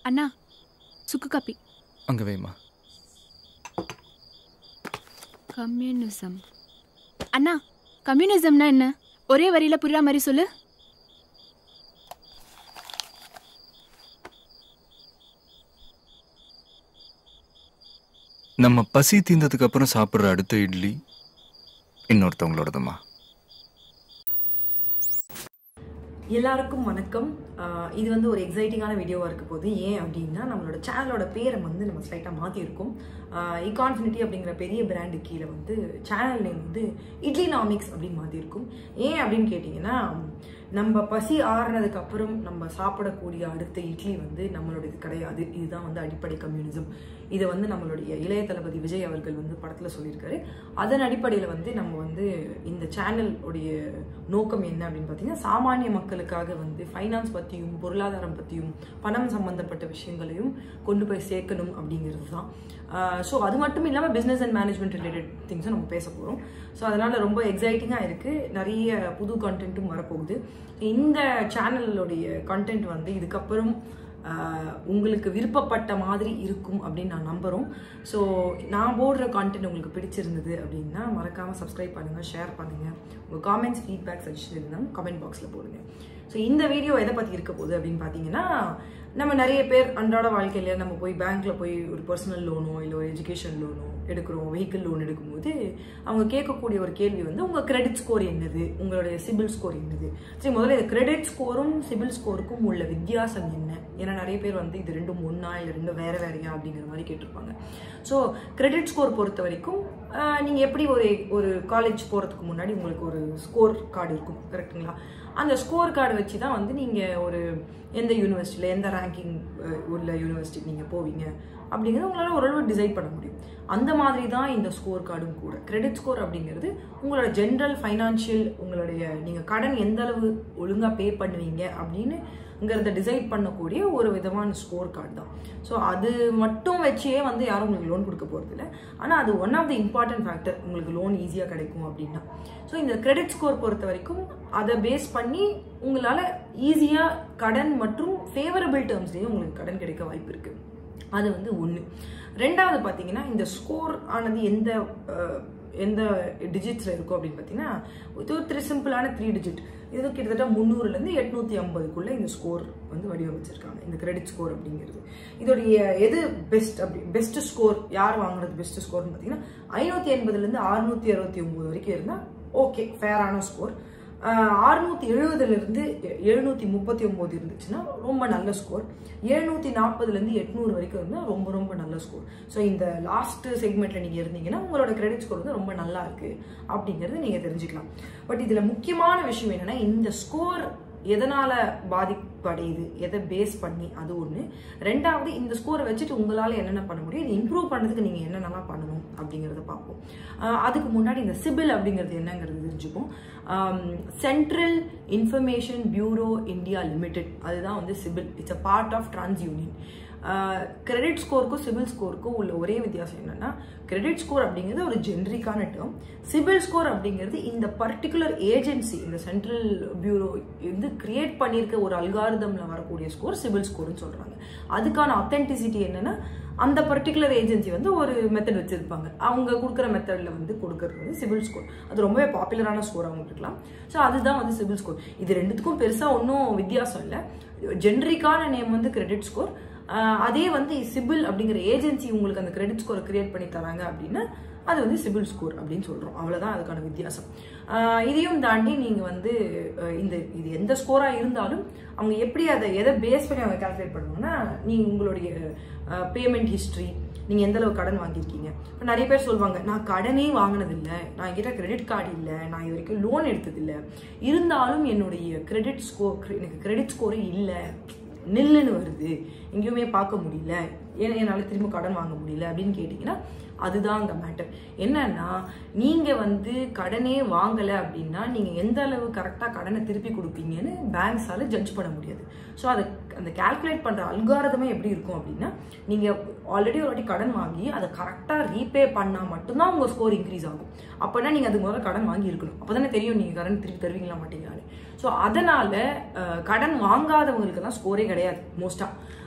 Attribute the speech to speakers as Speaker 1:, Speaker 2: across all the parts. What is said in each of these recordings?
Speaker 1: அண்ணா சுக்கு காப்பி
Speaker 2: அங்கே வைமா
Speaker 1: கம்யூனிசம் அண்ணா கம்யூனிசம்னா என்ன ஒரே வரியில புரியுற மாதிரி சொல்லு
Speaker 2: நம்ம பசி தீர்ந்ததுக்கு அப்புறம் சாப்பிட்ற அடுத்த இட்லி இன்னொருத்தவங்களோடதுமா
Speaker 3: எல்லாருக்கும் வணக்கம் ஆஹ் இது வந்து ஒரு எக்ஸைட்டிங்கான வீடியோவாக இருக்க போகுது ஏன் அப்படின்னா நம்மளோட சேனலோட பேரை வந்து நம்ம ஸ்லைட்டாக மாற்றிருக்கோம் இகான்ஃபினிட்டி அப்படிங்கிற பெரிய பிராண்டு கீழே வந்து சேனல் நேம் வந்து இட்லி நாமிக்ஸ் அப்படின்னு மாற்றிருக்கும் ஏன் அப்படின்னு கேட்டிங்கன்னா நம்ம பசி ஆறுனதுக்கு அப்புறம் நம்ம சாப்பிடக்கூடிய அடுத்த இட்லி வந்து நம்மளோடது கிடையாது இதுதான் வந்து அடிப்படை கம்யூனிசம் இதை வந்து நம்மளுடைய இளைய தளபதி விஜய் அவர்கள் வந்து படத்தில் சொல்லியிருக்காரு அதன் அடிப்படையில் வந்து நம்ம வந்து இந்த சேனல் உடைய நோக்கம் என்ன அப்படின்னு பார்த்தீங்கன்னா சாமானிய மக்களுக்காக வந்து ஃபைனான்ஸ் பற்றியும் பொருளாதாரம் பற்றியும் பணம் சம்பந்தப்பட்ட விஷயங்களையும் கொண்டு போய் சேர்க்கணும் அப்படிங்கிறது தான் ஸோ அது மட்டும் இல்லாமல் பிஸ்னஸ் அண்ட் மேனேஜ்மெண்ட் ரிலேட்டட் திங்ஸும் நம்ம பேச போகிறோம் ஸோ அதனால் ரொம்ப எக்ஸைட்டிங்காக இருக்குது நிறைய புது கண்டென்ட்டும் வரப்போகுது இந்த சேனலுடைய கண்டென்ட் வந்து இதுக்கப்புறம் ஆஹ் உங்களுக்கு விருப்பப்பட்ட மாதிரி இருக்கும் அப்படின்னு நான் நம்புகிறோம் ஸோ நான் போடுற கான்டென்ட் உங்களுக்கு பிடிச்சிருந்தது அப்படின்னா மறக்காமல் சப்ஸ்கிரைப் பண்ணுங்கள் ஷேர் பண்ணுங்கள் உங்கள் காமெண்ட்ஸ் ஃபீட்பேக் சஜஷன் இருந்தாலும் கமெண்ட் பாக்ஸில் போடுங்க ஸோ இந்த வீடியோ எதை பற்றி இருக்க போகுது அப்படின்னு பார்த்தீங்கன்னா நம்ம நிறைய பேர் அன்றாட வாழ்க்கையில நம்ம போய் பேங்க்ல போய் ஒரு பர்சனல் லோனோ இல்லை ஒரு எஜுகேஷன் லோனோ எடுக்கிறோம் வெஹிக்கிள் லோன் எடுக்கும்போது அவங்க கேட்கக்கூடிய ஒரு கேள்வி வந்து உங்க கிரெடிட் ஸ்கோர் என்னது உங்களுடைய சிபில் ஸ்கோர் என்னது சரி முதல்ல இந்த கிரெடிட் ஸ்கோரும் சிபில் ஸ்கோருக்கும் உள்ள வித்தியாசம் என்ன ஏன்னா நிறைய பேர் வந்து இது ரெண்டும் ஒன்றா இல்லை ரெண்டும் வேற வேறையா அப்படிங்கிற மாதிரி கேட்டிருப்பாங்க ஸோ கிரெடிட் ஸ்கோர் பொறுத்த வரைக்கும் ஆஹ், நீங்க எப்படி ஒரு ஒரு காலேஜ் போறதுக்கு முன்னாடி உங்களுக்கு ஒரு ஸ்கோர் கார்டு இருக்கும் கரெக்ட்டுங்களா அந்த ஸ்கோர் கார்டு வச்சு தான் வந்து நீங்கள் ஒரு எந்த யூனிவர்சிட்டியில் எந்த ரேங்கிங் உள்ள யூனிவர்சிட்டிக்கு நீங்கள் போவீங்க அப்படிங்கிறது உங்களால் ஓரளவு டிசைட் பண்ண முடியும் அந்த மாதிரி தான் இந்த ஸ்கோர் கார்டும் கூட கிரெடிட் ஸ்கோர் அப்படிங்கிறது உங்களோட ஜென்ரல் ஃபைனான்ஷியல் உங்களுடைய நீங்கள் கடன் எந்த அளவு ஒழுங்காக பே பண்ணுவீங்க அப்படின்னு ங்கிறத டிசைட் பண்ணக்கூடிய ஒரு விதமான ஸ்கோர் கார்டு தான் ஸோ அது மட்டும் வச்சே வந்து யாரும் உங்களுக்கு லோன் கொடுக்க போகிறதில்ல ஆனால் அது one of the important factor உங்களுக்கு லோன் ஈஸியாக கிடைக்கும் அப்படின்னா ஸோ இந்த கிரெடிட் ஸ்கோர் பொறுத்த வரைக்கும் அதை பேஸ் பண்ணி உங்களால் ஈஸியாக கடன் மற்றும் ஃபேவரபிள் டேர்ம்ஸ்லேயும் உங்களுக்கு கடன் கிடைக்க வாய்ப்பு இருக்குது அது வந்து ஒன்று ரெண்டாவது பார்த்தீங்கன்னா இந்த ஸ்கோர் ஆனது எந்த அஹ், எந்த டிஜிட்ஸில் இருக்கும் அப்படின்னு பார்த்தீங்கன்னா இது ஒரு த்ரீ சிம்பிளான த்ரீ டிஜிட் இது கிட்டத்தட்ட முந்நூறுலேருந்து எட்நூற்றி ஐம்பதுக்குள்ளே இந்த ஸ்கோர் வந்து வடிவமைச்சிருக்காங்க இந்த கிரெடிட் ஸ்கோர் அப்படிங்கிறது இதோடைய எது பெஸ்ட் அப்படி பெஸ்ட் ஸ்கோர் யார் வாங்குறது பெஸ்ட் ஸ்கோர்னு பார்த்தீங்கன்னா ஐநூற்றி எண்பதுலேருந்து அறுநூற்றி அறுபத்தி ஒம்பது வரைக்கும் இருந்தால் ஓகே ஃபேரான ஸ்கோர் அறுநூத்தி எழுபதுலேருந்து எழுநூற்றி முப்பத்தி ஒம்பது இருந்துச்சுன்னா ரொம்ப நல்ல ஸ்கோர் எழுநூற்றி நாற்பதுலேருந்து எட்நூறு வரைக்கும் இருந்தால் ரொம்ப ரொம்ப நல்ல ஸ்கோர் ஸோ இந்த லாஸ்ட் செக்மெண்ட்டில் நீங்கள் இருந்தீங்கன்னா உங்களோட கிரெடிட் ஸ்கோர் வந்து ரொம்ப நல்லா இருக்கு அப்படிங்கிறது நீங்கள் தெரிஞ்சுக்கலாம் பட் இதில் முக்கியமான விஷயம் என்னன்னா இந்த ஸ்கோர் எதனால பாதிப்படையுது எதை பேஸ் பண்ணி அது ஒன்று ரெண்டாவது இந்த ஸ்கோரை வச்சுட்டு உங்களால் என்னென்ன பண்ண முடியும் இது இம்ப்ரூவ் பண்ணுறதுக்கு நீங்கள் என்னென்னலாம் பண்ணணும் அப்படிங்கிறத பார்ப்போம் ஆஹ் அதுக்கு முன்னாடி இந்த சிபில் அப்படிங்கிறது என்னங்கிறது தெரிஞ்சுப்போம் central information bureau India limited அதுதான் வந்து CIBIL it's a part of TransUnion credit ஸ்கோருக்கும் சிபில் ஸ்கோருக்கும் உள்ள ஒரே வித்தியாசம் என்னன்னா கிரெடிட் ஸ்கோர் அப்படிங்கிறது ஒரு ஜென்ரிக்கான டேர்ம் சிபில் ஸ்கோர் அப்படிங்கிறது இந்த பர்டிகுலர் ஏஜென்சி இந்த சென்ட்ரல் பியூரோ வந்து கிரியேட் பண்ணியிருக்க ஒரு அல்காரிதம்ல வரக்கூடிய ஸ்கோர் சிபில் ஸ்கோர்னு சொல்றாங்க அதுக்கான அத்தென்டிசிட்டி என்னன்னா அந்த பர்டிகுலர் ஏஜென்சி வந்து ஒரு மெத்தட் வச்சிருப்பாங்க அவங்க கொடுக்குற மெத்தட்ல வந்து கொடுக்கறது வந்து சிபில் ஸ்கோர் அது ரொம்பவே பாப்புலரான ஸ்கோர் அவங்க இருக்கலாம் ஸோ அதுதான் வந்து சிபில் ஸ்கோர் இது ரெண்டுத்துக்கும் பெருசா ஒன்றும் வித்தியாசம் இல்லை ஜென்ரிக்கான நேம் வந்து கிரெடிட் ஸ்கோர் அதே வந்து சிபில் அப்படிங்கிற ஏஜென்சி உங்களுக்கு அந்த கிரெடிட் ஸ்கோரை கிரியேட் பண்ணி தராங்க அப்படின்னா அது வந்து சிபில் ஸ்கோர் அப்படின்னு சொல்றோம் அவ்வளவுதான் அதுக்கான வித்தியாசம் ஆஹ் இதையும் தாண்டி நீங்க வந்து அஹ் இந்த இது எந்த ஸ்கோரா இருந்தாலும் அவங்க எப்படி அதை எதை பேஸ் பண்ணி அவங்க கால்குலேட் பண்ணுவாங்கன்னா நீங்க உங்களுடைய பேமெண்ட் ஹிஸ்ட்ரி நீங்க எந்த அளவு கடன் வாங்கியிருக்கீங்க இப்போ நிறைய பேர் சொல்லுவாங்க நான் கடனே வாங்கினதில்லை நான் என்கிட்ட கிரெடிட் கார்டு இல்லை நான் இது வரைக்கும் லோன் எடுத்ததில்லை இருந்தாலும் என்னுடைய கிரெடிட் ஸ்கோர் எனக்கு கிரெடிட் ஸ்கோரே இல்லை நில்லுன்னு வருது எங்கேயுமே பார்க்க முடியல ஏன்னா என்னால் திரும்ப கடன் வாங்க முடியல அப்படின்னு கேட்டிங்கன்னா அதுதான் அந்த மேட்டர் என்னன்னா நீங்க வந்து கடனே வாங்கலை அப்படின்னா நீங்க எந்த அளவு கரெக்டாக கடனை திருப்பி கொடுப்பீங்கன்னு பேங்க்ஸால ஜட்ஜ் பண்ண முடியாது ஸோ அதை அந்த கால்குலேட் பண்ற அல்காரதமே எப்படி இருக்கும் அப்படின்னா நீங்க ஆல்ரெடி ஒரு வாட்டி கடன் வாங்கி அதை கரெக்டாக ரீபே பண்ணா மட்டும்தான் உங்க ஸ்கோர் இன்க்ரீஸ் ஆகும் அப்போனா நீங்க அதுக்கு முதல்ல கடன் வாங்கி இருக்கணும் அப்போதானே தெரியும் நீங்க கடன் திருப்பி தருவீங்களா மாட்டீங்களான்னு ஸோ அதனால அஹ், கடன் வாங்காதவங்களுக்கு தான் ஸ்கோரே கிடையாது மோஸ்டா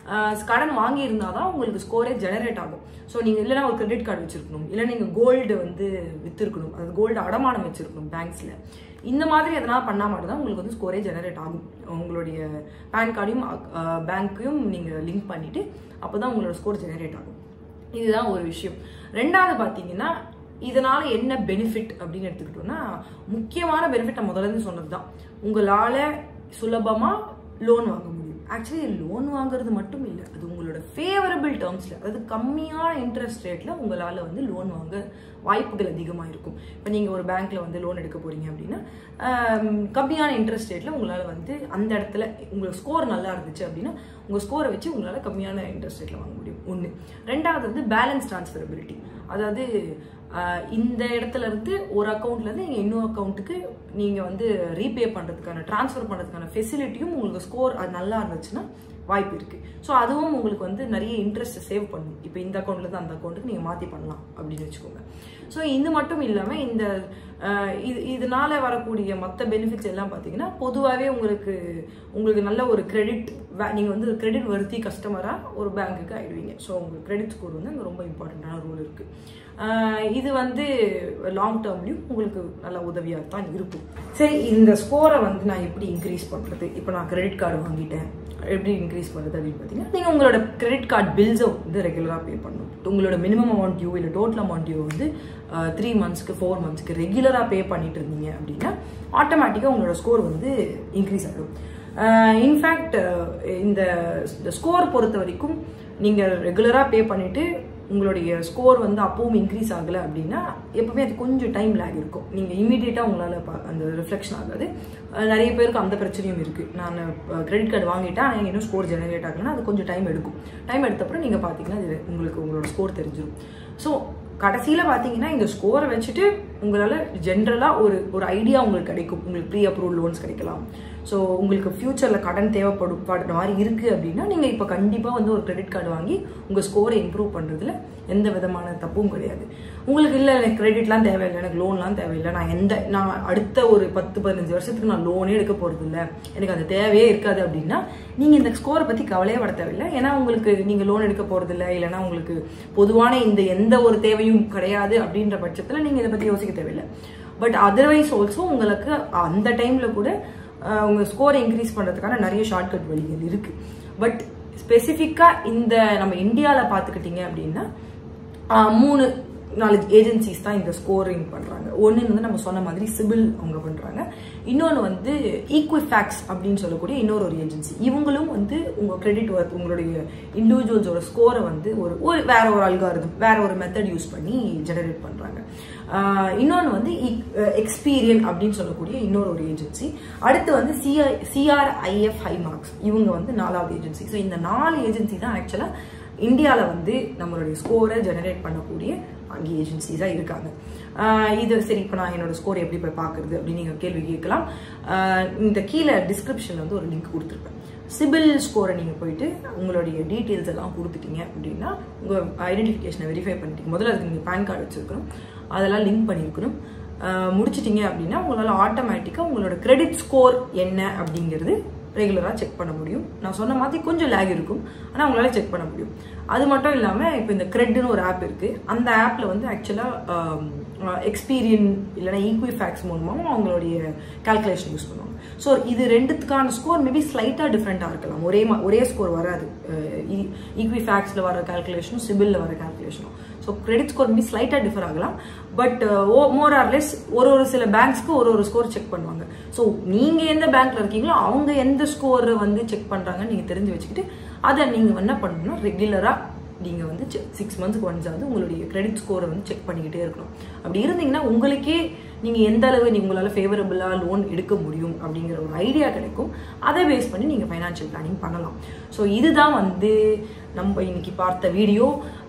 Speaker 3: ஆஹ் கடன் வாங்கி இருந்தாதான் உங்களுக்கு ஸ்கோரே ஜெனரேட் ஆகும் ஸோ நீங்கள் இல்லைனா ஒரு கிரெடிட் கார்டு வச்சிருக்கணும் இல்லை நீங்கள் கோல்டு வந்து விற்றுருக்கணும் அது கோல்டு அடமானம் வச்சிருக்கணும் பேங்க்ஸில் இந்த மாதிரி எதனா பண்ணால் மட்டும்தான் உங்களுக்கு வந்து ஸ்கோரே ஜெனரேட் ஆகும் உங்களுடைய பேன் கார்டையும் பேங்க்கையும் நீங்கள் லிங்க் பண்ணிவிட்டு அப்போ தான் உங்களோட ஸ்கோர் ஜெனரேட் ஆகும் இதுதான் ஒரு விஷயம் ரெண்டாவது பார்த்தீங்கன்னா இதனால என்ன பெனிஃபிட் அப்படின்னு எடுத்துக்கிட்டோம்னா முக்கியமான பெனிஃபிட் நான் முதல்ல இருந்து சொன்னது தான் உங்களால சுலபமா லோன் வாங்க முடியும் ஆக்சுவலி லோன் வாங்குறது மட்டும் இல்லை அது உங்களோட ஃபேவரபிள் டேர்ம்ஸ்ல அதாவது கம்மியான இன்ட்ரெஸ்ட் ரேட்ல உங்களால வந்து லோன் வாங்க வாய்ப்புகள் அதிகமாக இருக்கும் இப்போ நீங்கள் ஒரு பேங்க்ல வந்து லோன் எடுக்க போறீங்க அப்படின்னா ஆம், கம்மியான இன்ட்ரெஸ்ட் ரேட்ல உங்களால் வந்து அந்த இடத்துல உங்களுக்கு ஸ்கோர் நல்லா இருந்துச்சு அப்படின்னா உங்கள் ஸ்கோரை வச்சு உங்களால் கம்மியான இன்ட்ரெஸ்ட் ரேட்ல வாங்க முடியும் ஒன்று ரெண்டாவது வந்து பேலன்ஸ் ட்ரான்ஸ்ஃபரபிலிட்டி அதாவது ஆஹ், இந்த இடத்துல இருந்து ஒரு அக்கௌண்ட்ல இருந்து நீங்க இன்னொரு அக்கௌண்ட்டுக்கு நீங்க வந்து ரீபே பண்றதுக்கான ட்ரான்ஸ்ஃபர் பண்றதுக்கான ஃபெசிலிட்டியும் உங்களுக்கு ஸ்கோர் அது நல்லா இருந்துச்சுன்னா வாய்ப்பு இருக்கு ஸோ அதுவும் உங்களுக்கு வந்து நிறைய இன்ட்ரெஸ்ட் சேவ் பண்ணும் இப்போ இந்த அக்கௌண்ட்ல இருந்து அந்த அக்கௌண்ட்டுக்கு நீங்க மாத்தி பண்ணலாம் அப்படின்னு வச்சுக்கோங்க ஸோ இது மட்டும் இல்லாம இந்த ஆஹ், இது இதனால வரக்கூடிய மற்ற பெனிஃபிட்ஸ் எல்லாம் பார்த்தீங்கன்னா பொதுவாகவே உங்களுக்கு உங்களுக்கு நல்ல ஒரு கிரெடிட் நீங்க வந்து ஒரு கிரெடிட் வருத்தி கஸ்டமரா ஒரு பேங்க்குக்கு ஆயிடுவீங்க ஸோ உங்களுக்கு கிரெடிட் ஸ்கோர் வந்து அங்கே ரொம்ப இம்பார்ட்டண்ட்டான ரோல் இருக்கு ஆஹ் இது வந்து லாங் டேர்ம்லயும் உங்களுக்கு நல்ல உதவியா தான் இருக்கும் சரி இந்த ஸ்கோரை வந்து நான் எப்படி இன்க்ரீஸ் பண்றது இப்போ நான் கிரெடிட் கார்டு வாங்கிட்டேன் எப்படி இன்க்ரீஸ் பண்ணுறது அப்படின்னு பார்த்தீங்கன்னா நீங்கள் உங்களோட கிரெடிட் கார்டு பில்ஸை வந்து ரெகுலராக பே பண்ணணும் உங்களோட மினிமம் அமௌண்ட் டியூ இல்லை டோட்டல் அமௌண்ட் டியூ வந்து த்ரீ மந்த்ஸ்க்கு ஃபோர் மந்த்ஸ்க்கு ரெகுலராக பே பண்ணிட்டு இருந்தீங்க அப்படின்னா ஆட்டோமேட்டிக்காக உங்களோட ஸ்கோர் வந்து இன்க்ரீஸ் ஆகிடும் இன்ஃபேக்ட் இந்த ஸ்கோர் பொறுத்த வரைக்கும் நீங்கள் ரெகுலராக பே பண்ணிட்டு உங்களுடைய ஸ்கோர் வந்து அப்பவும் இன்க்ரீஸ் ஆகலை அப்படின்னா எப்பவுமே அது கொஞ்சம் டைம் லேக் இருக்கும் நீங்கள் இமீடியட்டாக உங்களால் பா- அந்த ரிஃப்ளெக்ஷன் ஆகாது அஹ் நிறைய பேருக்கு அந்த பிரச்சனையும் இருக்குது நான் கிரெடிட் கார்டு வாங்கிட்டேன் ஆனால் இன்னும் ஸ்கோர் ஜெனரேட் ஆகலைன்னா அது கொஞ்சம் டைம் எடுக்கும் டைம் எடுத்தப்பறம் நீங்கள் பார்த்தீங்கன்னா அது உங்களுக்கு உங்களோட ஸ்கோர் தெரிஞ்சிடும் ஸோ கடைசியில் பார்த்தீங்கன்னா இந்த ஸ்கோரை வச்சுட்டு உங்களால் ஜென்ரலாக ஒரு ஒரு ஐடியா உங்களுக்கு கிடைக்கும் உங்களுக்கு ப்ரீ அப்ரூவல் லோன்ஸ் கிடைக்கலாம் ஸோ உங்களுக்கு ஃப்யூச்சரில் கடன் தேவைப்படும் படுற மாதிரி இருக்குது அப்படின்னா நீங்கள் இப்போ கண்டிப்பாக வந்து ஒரு கிரெடிட் கார்டு வாங்கி உங்கள் ஸ்கோரை இம்ப்ரூவ் பண்ணுறதுல எந்த விதமான தப்பும் கிடையாது உங்களுக்கு இல்லை எனக்கு கிரெடிட்லாம் தேவையில்லை எனக்கு லோன்லாம் தேவையில்லை நான் எந்த நான் அடுத்த ஒரு பத்து பதினஞ்சு வருஷத்துக்கு நான் லோனே எடுக்க போகிறது இல்லை எனக்கு அது தேவையே இருக்காது அப்படின்னா நீங்கள் இந்த ஸ்கோரை பற்றி கவலையே பட தேவையில்லை ஏன்னா உங்களுக்கு நீங்கள் லோன் எடுக்க போகிறது இல்லை இல்லைன்னா உங்களுக்கு பொதுவான இந்த எந்த ஒரு தேவையும் கிடையாது அப்படின்ற பட்சத்தில் நீங்கள் இதை பற்றி யோசிக்க தேவையில்லை பட் அதர்வைஸ் ஆல்சோ உங்களுக்கு அந்த டைமில் கூட ஆஹ் உங்க ஸ்கோரை இன்க்ரீஸ் பண்றதுக்கான நிறைய ஷார்ட்கட் வழிகள் இருக்கு பட் ஸ்பெசிஃபிக்கா இந்த நம்ம இந்தியாவில் பார்த்துக்கிட்டீங்க அப்படின்னா ஆஹ் மூணு நாலு ஏஜென்சிஸ் தான் இந்த ஸ்கோரிங் பண்றாங்க ஒன்று வந்து நம்ம சொன்ன மாதிரி சிபில் அவங்க பண்றாங்க இன்னொன்று வந்து ஈக்விஃபேக்ஸ் அப்படின்னு சொல்லக்கூடிய இன்னொரு ஒரு ஏஜென்சி இவங்களும் வந்து உங்க கிரெடிட் ஒர்த் உங்களுடைய இண்டிவிஜுவல்ஸோட ஸ்கோரை வந்து ஒரு ஒரு வேற ஒரு அல்காரிதம் வேற ஒரு மெத்தட் யூஸ் பண்ணி ஜெனரேட் பண்றாங்க ஆஹ் இன்னொன்று வந்து எக்ஸ்பீரியன் அப்படின்னு சொல்லக்கூடிய இன்னொரு ஒரு ஏஜென்சி அடுத்து வந்து சிஆர் சிஆர்ஐஎஃப் ஹை மார்க்ஸ் இவங்க வந்து நாலாவது ஏஜென்சி ஸோ இந்த நாலு ஏஜென்சி தான் ஆக்சுவலாக இந்தியாவில் வந்து நம்மளுடைய ஸ்கோரை ஜெனரேட் பண்ணக்கூடிய அங்கே ஏஜென்சிஸாக இருக்காங்க ஆஹ் இது சரி இப்போ நான் என்னோட ஸ்கோர் எப்படி போய் பார்க்குறது அப்படின்னு நீங்கள் கேள்வி கேட்கலாம் ஆஹ் இந்த கீழே டிஸ்கிரிப்ஷனில் வந்து ஒரு லிங்க் கொடுத்துருப்பேன் சிபில் ஸ்கோரை நீங்கள் போயிட்டு உங்களுடைய டீட்டெயில்ஸ் எல்லாம் கொடுத்துட்டீங்க அப்படின்னா உங்கள் ஐடென்டிஃபிகேஷனை வெரிஃபை பண்ணிட்டீங்க முதல்ல அதுக்கு நீங்கள் பேன் கார்டு வச்சுருக்கணும் அதெல்லாம் லிங்க் பண்ணியிருக்கணும் ஆஹ் முடிச்சிட்டீங்க அப்படின்னா உங்களால் ஆட்டோமேட்டிக்காக உங்களோட கிரெடிட் ஸ்கோர் என்ன அப்படிங்கிறது ரெகுலராக செக் பண்ண முடியும் நான் சொன்ன மாதிரி கொஞ்சம் லேக் இருக்கும் ஆனால் உங்களால செக் பண்ண முடியும் அது மட்டும் இல்லாமல் இப்போ இந்த கிரெட்னு ஒரு ஆப் இருக்குது அந்த ஆப்பில் வந்து ஆக்சுவலாக எக்ஸ்பீரியன் இல்லைன்னா ஈக்விஃபேக்ஸ் மூலமாகவும் அவங்களுடைய கால்குலேஷன் யூஸ் பண்ணுவாங்க ஸோ இது ரெண்டுத்துக்கான ஸ்கோர் மேபி ஸ்லைட்டாக டிஃப்ரெண்ட்டாக இருக்கலாம் ஒரே மா- ஒரே ஸ்கோர் வராது ஈக்விஃபேக்ஸில் வர கால்குலேஷனும் சிபிலில் வர கால்குலேஷனும் ஸோ கிரெடிட் ஸ்கோர் மேபி ஸ்லைட்டாக டிஃபர் ஆகலாம் but uh more or less ஒரு ஒரு சில பேங்க்ஸ்க்கு ஒரு ஒரு ஸ்கோர் செக் பண்ணுவாங்க ஸோ நீங்கள் எந்த பேங்க்ல இருக்கீங்களோ அவங்க எந்த ஸ்கோரை வந்து செக் பண்ணுறாங்கன்னு நீங்கள் தெரிஞ்சு வச்சுக்கிட்டு அதை நீங்கள் என்ன பண்ணணும்னா ரெகுலராக நீங்கள் வந்து சிக்ஸ் மந்த்ஸ்க்கு ஒன்ஸ் ஆகுது உங்களுடைய கிரெடிட் ஸ்கோரை வந்து செக் பண்ணிக்கிட்டே இருக்கணும் அப்படி இருந்தீங்கன்னா உங்களுக்கே நீங்கள் எந்த அளவு நீ உங்களால் ஃபேவரபுளாக லோன் எடுக்க முடியும் அப்படிங்கிற ஒரு ஐடியா கிடைக்கும் அதை பேஸ் பண்ணி நீங்கள் ஃபைனான்ஷியல் பிளானிங் பண்ணலாம் ஸோ இதுதான் வந்து நம்ம இன்னைக்கு பார்த்த வீடியோ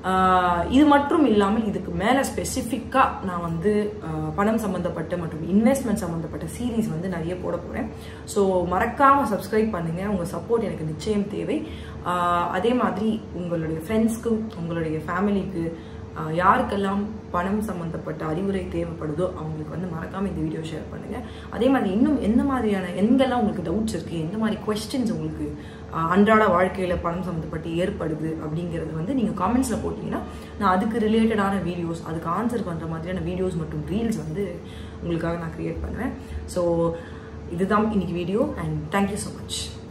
Speaker 3: இது மட்டும் இல்லாமல் இதுக்கு மேலே ஸ்பெசிஃபிக்காக நான் வந்து ஆஹ், பணம் சம்மந்தப்பட்ட மற்றும் இன்வெஸ்ட்மெண்ட் சம்மந்தப்பட்ட சீரீஸ் வந்து நிறைய போட போகிறேன் ஸோ மறக்காமல் சப்ஸ்கிரைப் பண்ணுங்கள் உங்கள் சப்போர்ட் எனக்கு நிச்சயம் தேவை ஆஹ், அதே மாதிரி உங்களுடைய ஃப்ரெண்ட்ஸ்க்கு உங்களுடைய ஃபேமிலிக்கு ஆஹ் யாருக்கெல்லாம் பணம் சம்மந்தப்பட்ட அறிவுரை தேவைப்படுதோ அவங்களுக்கு வந்து மறக்காம இந்த வீடியோ ஷேர் பண்ணுங்க அதே மாதிரி இன்னும் எந்த மாதிரியான எங்கெல்லாம் உங்களுக்கு டவுட்ஸ் இருக்கு எந்த மாதிரி கொஸ்டின்ஸ் உங்களுக்கு ஆஹ் அன்றாட வாழ்க்கையில பணம் சம்மந்தப்பட்டு ஏற்படுது அப்படிங்கிறது வந்து நீங்க காமெண்ட்ஸ்ல போட்டீங்கன்னா நான் அதுக்கு ரிலேட்டடான வீடியோஸ் அதுக்கு ஆன்சர் பண்ற மாதிரியான வீடியோஸ் மற்றும் ரீல்ஸ் வந்து உங்களுக்காக நான் கிரியேட் பண்ணுவேன் ஸோ இதுதான் இன்னைக்கு video and thank you so much